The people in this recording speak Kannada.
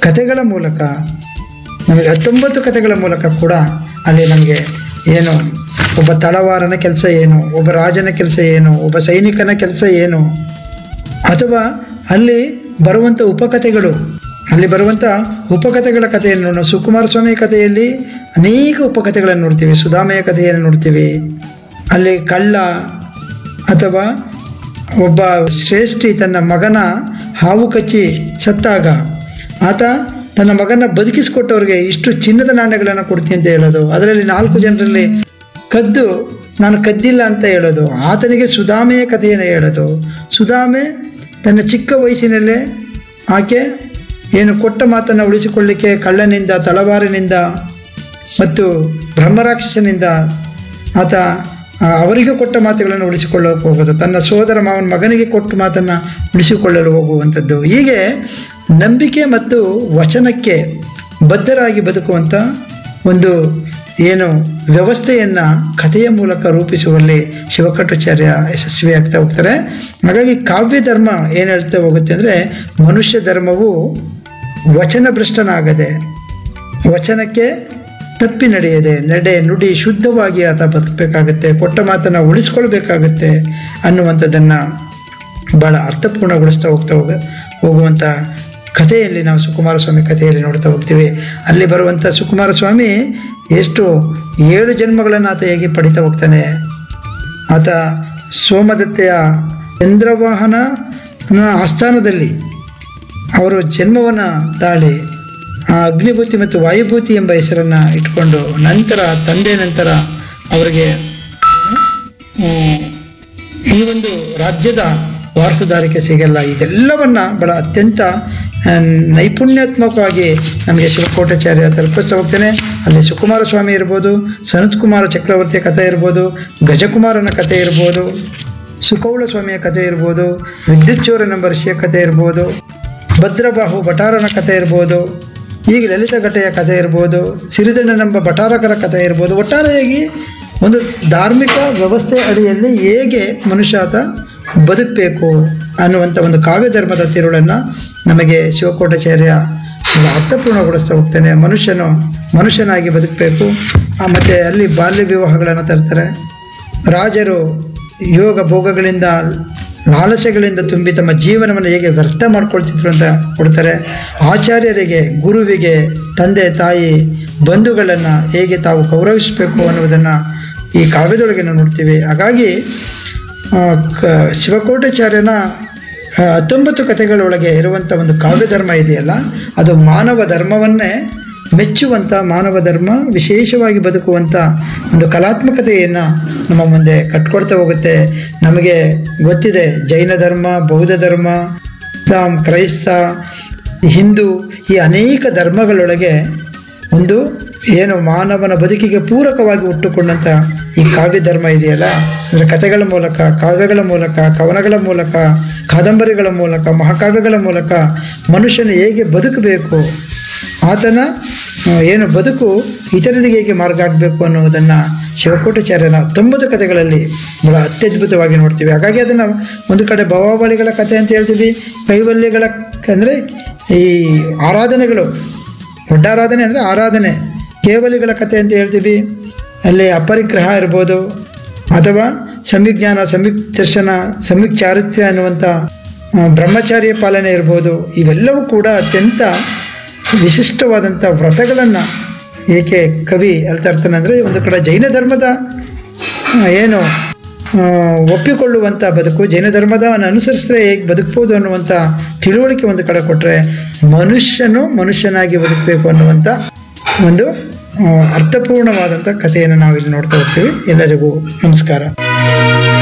ಕಥೆಗಳ ಮೂಲಕ ನಮಗೆ ಹತ್ತೊಂಬತ್ತು ಕಥೆಗಳ ಮೂಲಕ ಕೂಡ ಅಲ್ಲಿ ನಮಗೆ ಏನು ಒಬ್ಬ ತಳವಾರನ ಕೆಲಸ ಏನು ಒಬ್ಬ ರಾಜನ ಕೆಲಸ ಏನು ಒಬ್ಬ ಸೈನಿಕನ ಕೆಲಸ ಏನು ಅಥವಾ ಅಲ್ಲಿ ಬರುವಂಥ ಉಪಕಥೆಗಳು ಅಲ್ಲಿ ಬರುವಂಥ ಉಪಕಥೆಗಳ ಕಥೆಯನ್ನು ನಾವು ಸುಕುಮಾರ ಸ್ವಾಮಿ ಕಥೆಯಲ್ಲಿ ಅನೇಕ ಉಪಕಥೆಗಳನ್ನು ನೋಡ್ತೀವಿ ಸುಧಾಮಯ ಕಥೆಯನ್ನು ನೋಡ್ತೀವಿ ಅಲ್ಲಿ ಕಳ್ಳ ಅಥವಾ ಒಬ್ಬ ಶ್ರೇಷ್ಠಿ ತನ್ನ ಮಗನ ಹಾವು ಕಚ್ಚಿ ಸತ್ತಾಗ ಆತ ತನ್ನ ಮಗನ ಬದುಕಿಸಿಕೊಟ್ಟವ್ರಿಗೆ ಇಷ್ಟು ಚಿನ್ನದ ನಾಣ್ಯಗಳನ್ನು ಕೊಡ್ತೀನಿ ಅಂತ ಹೇಳೋದು ಅದರಲ್ಲಿ ನಾಲ್ಕು ಜನರಲ್ಲಿ ಕದ್ದು ನಾನು ಕದ್ದಿಲ್ಲ ಅಂತ ಹೇಳೋದು ಆತನಿಗೆ ಸುಧಾಮೆಯ ಕಥೆಯನ್ನು ಹೇಳೋದು ಸುಧಾಮೆ ತನ್ನ ಚಿಕ್ಕ ವಯಸ್ಸಿನಲ್ಲೇ ಆಕೆ ಏನು ಕೊಟ್ಟ ಮಾತನ್ನು ಉಳಿಸಿಕೊಳ್ಳಿಕ್ಕೆ ಕಳ್ಳನಿಂದ ತಳವಾರಿನಿಂದ ಮತ್ತು ಬ್ರಹ್ಮರಾಕ್ಷಸನಿಂದ ಆತ ಆ, ಅವರಿಗೆ ಕೊಟ್ಟ ಮಾತುಗಳನ್ನು ಉಳಿಸಿಕೊಳ್ಳೋಕೆ ಹೋಗೋದು ತನ್ನ ಸೋದರ ಮಾವನ ಮಗನಿಗೆ ಕೊಟ್ಟ ಮಾತನ್ನು ಉಳಿಸಿಕೊಳ್ಳಲು ಹೋಗುವಂಥದ್ದು ಹೀಗೆ ನಂಬಿಕೆ ಮತ್ತು ವಚನಕ್ಕೆ ಬದ್ಧರಾಗಿ ಬದುಕುವಂಥ ಒಂದು ಏನು ವ್ಯವಸ್ಥೆಯನ್ನು ಕಥೆಯ ಮೂಲಕ ರೂಪಿಸುವಲ್ಲಿ ಶಿವಕಟಾಚಾರ್ಯ ಯಶಸ್ವಿಯಾಗ್ತಾ ಹೋಗ್ತಾರೆ ಹಾಗಾಗಿ ಕಾವ್ಯ ಧರ್ಮ ಏನು ಹೇಳ್ತಾ ಹೋಗುತ್ತೆ ಅಂದರೆ ಮನುಷ್ಯ ಧರ್ಮವು ವಚನ ಭ್ರಷ್ಟನಾಗದೆ ವಚನಕ್ಕೆ ತಪ್ಪಿ ನಡೆಯದೆ ನಡೆ ನುಡಿ ಶುದ್ಧವಾಗಿ ಆತ ಬದುಕಬೇಕಾಗತ್ತೆ ಕೊಟ್ಟ ಮಾತನ್ನು ಉಳಿಸ್ಕೊಳ್ಬೇಕಾಗತ್ತೆ ಅನ್ನುವಂಥದ್ದನ್ನು ಭಾಳ ಅರ್ಥಪೂರ್ಣಗೊಳಿಸ್ತಾ ಹೋಗ್ತಾ ಹೋಗ ಹೋಗುವಂಥ ಕಥೆಯಲ್ಲಿ ನಾವು ಸುಕುಮಾರ ಸ್ವಾಮಿ ಕಥೆಯಲ್ಲಿ ನೋಡ್ತಾ ಹೋಗ್ತೀವಿ ಅಲ್ಲಿ ಬರುವಂಥ ಸುಕುಮಾರ ಸ್ವಾಮಿ ಎಷ್ಟು ಏಳು ಜನ್ಮಗಳನ್ನು ಆತ ಹೇಗೆ ಪಡಿತಾ ಹೋಗ್ತಾನೆ ಆತ ಸೋಮದತ್ತೆಯ ಚಂದ್ರವಾಹನ ಆಸ್ಥಾನದಲ್ಲಿ ಅವರು ಜನ್ಮವನ್ನು ತಾಳಿ ಆ ಅಗ್ನಿಭೂತಿ ಮತ್ತು ವಾಯುಭೂತಿ ಎಂಬ ಹೆಸರನ್ನು ಇಟ್ಕೊಂಡು ನಂತರ ತಂದೆ ನಂತರ ಅವರಿಗೆ ಹ್ಮ್, ಈ ಒಂದು ರಾಜ್ಯದ ವಾರಸುದಾರಿಕೆ ಸಿಗಲ್ಲ ಇದೆಲ್ಲವನ್ನ ಬಹಳ ಅತ್ಯಂತ ಆ, ನೈಪುಣ್ಯಾತ್ಮಕವಾಗಿ ನಮಗೆ ಶಿವಕೋಟಾಚಾರ್ಯ ತಲುಪಿಸ್ತಾ ಹೋಗ್ತೇನೆ ಅಲ್ಲಿ ಸುಕುಮಾರ ಸ್ವಾಮಿ ಇರ್ಬೋದು ಸನತ್ ಕುಮಾರ ಚಕ್ರವರ್ತಿಯ ಕಥೆ ಇರ್ಬೋದು ಗಜಕುಮಾರನ ಕಥೆ ಇರ್ಬೋದು ಸುಕೌಳ ಸ್ವಾಮಿಯ ಕಥೆ ಇರ್ಬೋದು ವಿದ್ಯುಚ್ಚೋರನೆಂಬ ಋಷಿಯ ಕಥೆ ಇರ್ಬೋದು ಭದ್ರಬಾಹು ಭಟಾರನ ಕಥೆ ಇರ್ಬೋದು ಈಗ ಲಲಿತ ಘಟೆಯ ಕಥೆ ಇರ್ಬೋದು ಸಿರಿದಂಡನೆಂಬ ಭಟಾರಕರ ಕಥೆ ಇರ್ಬೋದು ಒಟ್ಟಾರೆಯಾಗಿ ಒಂದು ಧಾರ್ಮಿಕ ವ್ಯವಸ್ಥೆ ಅಡಿಯಲ್ಲಿ ಹೇಗೆ ಮನುಷ್ಯ ಆತ ಬದುಕಬೇಕು ಅನ್ನುವಂಥ ಒಂದು ಕಾವ್ಯ ಧರ್ಮದ ತಿರುಳನ್ನು ನಮಗೆ ಶಿವಕೋಟಾಚಾರ್ಯ ಒಂದು ಅರ್ಥಪೂರ್ಣಗೊಳಿಸ್ತಾ ಹೋಗ್ತಾನೆ ಮನುಷ್ಯನು ಮನುಷ್ಯನಾಗಿ ಬದುಕಬೇಕು ಮತ್ತು ಅಲ್ಲಿ ಬಾಲ್ಯ ವಿವಾಹಗಳನ್ನು ತರ್ತಾರೆ ರಾಜರು ಯೋಗ ಭೋಗಗಳಿಂದ ಲಾಲಸೆಗಳಿಂದ ತುಂಬಿ ತಮ್ಮ ಜೀವನವನ್ನು ಹೇಗೆ ವ್ಯರ್ಥ ಮಾಡ್ಕೊಳ್ತಿದ್ರು ಅಂತ ಕೊಡ್ತಾರೆ ಆಚಾರ್ಯರಿಗೆ ಗುರುವಿಗೆ ತಂದೆ ತಾಯಿ ಬಂಧುಗಳನ್ನು ಹೇಗೆ ತಾವು ಗೌರವಿಸಬೇಕು ಅನ್ನುವುದನ್ನು ಈ ಕಾವ್ಯದೊಳಗೆ ನಾವು ನೋಡ್ತೀವಿ ಹಾಗಾಗಿ ಆ, ಕ ಶಿವಕೋಟಾಚಾರ್ಯನ ಆ, ಹತ್ತೊಂಬತ್ತು ಕಥೆಗಳೊಳಗೆ ಇರುವಂಥ ಒಂದು ಕಾವ್ಯ ಧರ್ಮ ಇದೆಯಲ್ಲ ಅದು ಮಾನವ ಧರ್ಮವನ್ನೇ ಮೆಚ್ಚುವಂಥ ಮಾನವ ಧರ್ಮ ವಿಶೇಷವಾಗಿ ಬದುಕುವಂಥ ಒಂದು ಕಲಾತ್ಮಕತೆಯನ್ನು ನಮ್ಮ ಮುಂದೆ ಕಟ್ಕೊಡ್ತಾ ಹೋಗುತ್ತೆ ನಮಗೆ ಗೊತ್ತಿದೆ ಜೈನ ಧರ್ಮ ಬೌದ್ಧ ಧರ್ಮ ಇಸ್ಲಾಂ ಕ್ರೈಸ್ತ ಹಿಂದೂ ಈ ಅನೇಕ ಧರ್ಮಗಳೊಳಗೆ ಒಂದು ಏನು ಮಾನವನ ಬದುಕಿಗೆ ಪೂರಕವಾಗಿ ಹುಟ್ಟುಕೊಂಡಂಥ ಈ ಕಾವ್ಯ ಧರ್ಮ ಇದೆಯಲ್ಲ ಅಂದರೆ ಕಥೆಗಳ ಮೂಲಕ ಕಾವ್ಯಗಳ ಮೂಲಕ ಕವನಗಳ ಮೂಲಕ ಕಾದಂಬರಿಗಳ ಮೂಲಕ ಮಹಾಕಾವ್ಯಗಳ ಮೂಲಕ ಮನುಷ್ಯನು ಹೇಗೆ ಬದುಕಬೇಕು ಆತನ ಆ, ಏನು ಬದುಕು ಇತರರಿಗೆ ಹೇಗೆ ಮಾರ್ಗ ಆಗಬೇಕು ಅನ್ನುವುದನ್ನು ಶಿವಕೋಟಾಚಾರ್ಯನ ತೊಂಬತ್ತು ಕಥೆಗಳಲ್ಲಿ ಬಹಳ ಅತ್ಯದ್ಭುತವಾಗಿ ನೋಡ್ತೀವಿ ಹಾಗಾಗಿ ಅದನ್ನು ಒಂದು ಕಡೆ ಭವಾವಳಿಗಳ ಕಥೆ ಅಂತ ಹೇಳ್ತೀವಿ ಕೈವಲ್ಯಗಳ ಅಂದರೆ ಈ ಆರಾಧನೆಗಳು ದೊಡ್ಡಾರಾಧನೆ ಅಂದರೆ ಆರಾಧನೆ ಕೇವಲಿಗಳ ಕಥೆ ಅಂತ ಹೇಳ್ತೀವಿ ಅಲ್ಲಿ ಅಪರಿಗ್ರಹ ಇರ್ಬೋದು ಅಥವಾ ಸಂವಿಜ್ಞಾನ ಸಂಯುಕ್ ದರ್ಶನ ಸಂಯುಕ್ ಚಾರಿತ್ರ್ಯ ಅನ್ನುವಂಥ ಆ, ಬ್ರಹ್ಮಚಾರ್ಯ ಪಾಲನೆ ಇರ್ಬೋದು ಇವೆಲ್ಲವೂ ಕೂಡ ಅತ್ಯಂತ ವಿಶಿಷ್ಟವಾದಂಥ ವ್ರತಗಳನ್ನು ಏಕೆ ಕವಿ ಹೇಳ್ತಾ ಇರ್ತಾನೆ ಅಂದರೆ ಒಂದು ಕಡೆ ಜೈನ ಧರ್ಮದ ಆ, ಏನು ಆ, ಒಪ್ಪಿಕೊಳ್ಳುವಂಥ ಬದುಕು ಜೈನ ಧರ್ಮದವನ್ನು ಅನುಸರಿಸಿದ್ರೆ ಹೇಗೆ ಬದುಕ್ಬೋದು ಅನ್ನುವಂಥ ತಿಳುವಳಿಕೆ ಒಂದು ಕಡೆ ಕೊಟ್ಟರೆ ಮನುಷ್ಯನು ಮನುಷ್ಯನಾಗಿ ಬದುಕಬೇಕು ಅನ್ನುವಂಥ ಒಂದು ಆ, ಅರ್ಥಪೂರ್ಣವಾದಂಥ ಕಥೆಯನ್ನು ನಾವು ಇಲ್ಲಿ ನೋಡ್ತಾ ಹೋಗ್ತೀವಿ ಎಲ್ಲರಿಗೂ ನಮಸ್ಕಾರ